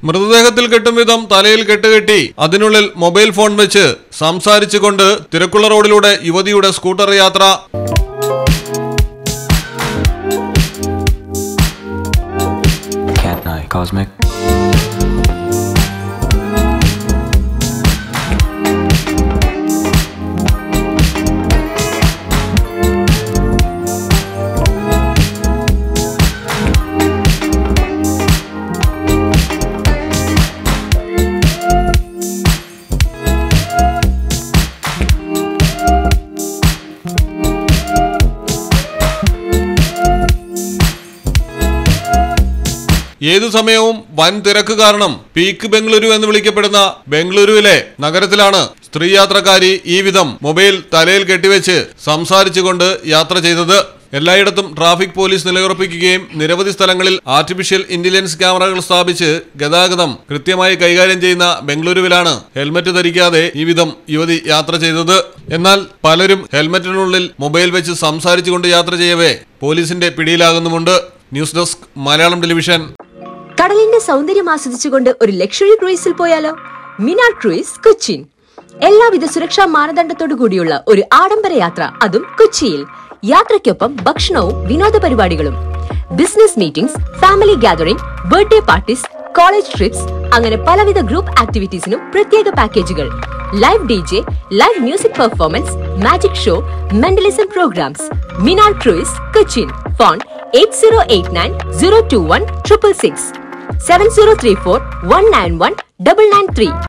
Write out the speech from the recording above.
മൃതദേഹത്തിൽ കെട്ടും വിധം തലയിൽ കെട്ടുകെട്ടി അതിനുള്ളിൽ മൊബൈൽ ഫോൺ വെച്ച് സംസാരിച്ചുകൊണ്ട് തിരക്കുള്ള റോഡിലൂടെ യുവതിയുടെ സ്കൂട്ടർ യാത്ര Cat Night Cosmic. ഏതു സമയവും വൻ തിരക്ക് കാരണം പീക്ക് ബംഗളൂരു എന്ന് വിളിക്കപ്പെടുന്ന ബംഗളൂരുവിലെ നഗരത്തിലാണ് സ്ത്രീ യാത്രക്കാരി ഈ വിധം മൊബൈൽ തലയിൽ കെട്ടിവെച്ച് സംസാരിച്ചുകൊണ്ട് യാത്ര ചെയ്തത് എല്ലായിടത്തും ട്രാഫിക് പോലീസ് നിലയുറപ്പിക്കുകയും നിരവധി സ്ഥലങ്ങളിൽ ആർട്ടിഫിഷ്യൽ ഇന്റലിജൻസ് ക്യാമറകൾ സ്ഥാപിച്ച് ഗതാഗതം കൃത്യമായി കൈകാര്യം ചെയ്യുന്ന ബംഗളൂരുവിലാണ് ഹെൽമറ്റ് ധരിക്കാതെ ഈ വിധം യുവതി യാത്ര ചെയ്തത് എന്നാൽ പലരും ഹെൽമറ്റിനുള്ളിൽ മൊബൈൽ വെച്ച് സംസാരിച്ചുകൊണ്ട് യാത്ര ചെയ്യവേ പോലീസിന്റെ പിടിയിലാകുന്നുമുണ്ട് ന്യൂസ് ഡെസ്ക് മലയാളം ടെലിവിഷൻ കടലിന്റെ സൗന്ദര്യം ആസ്വദിച്ചുകൊണ്ട് ഒരു ലക്ഷറി ക്രൂയിസിൽ പോയാലോ മിനാർ ക്രൂയിസ് കൊച്ചിൻ എല്ലാവിധ സുരക്ഷാ മാനദണ്ഡത്തോടു കൂടിയുള്ള ഒരു ആഡംബര യാത്ര അതും കൊച്ചിയിൽ യാത്രയ്ക്കൊപ്പം ഭക്ഷണവും വിനോദ പരിപാടികളും business meetings family gathering birthday parties college trips അങ്ങനെ പലവിധ ഗ്രൂപ്പ് ആക്ടിവിറ്റീസിനും പ്രത്യേക പാക്കേജുകൾ live D J live music performance magic show mentalism programs Minar cruise Cochin phone eight zero eight nine zero two one triple six seven zero three four one nine one double nine three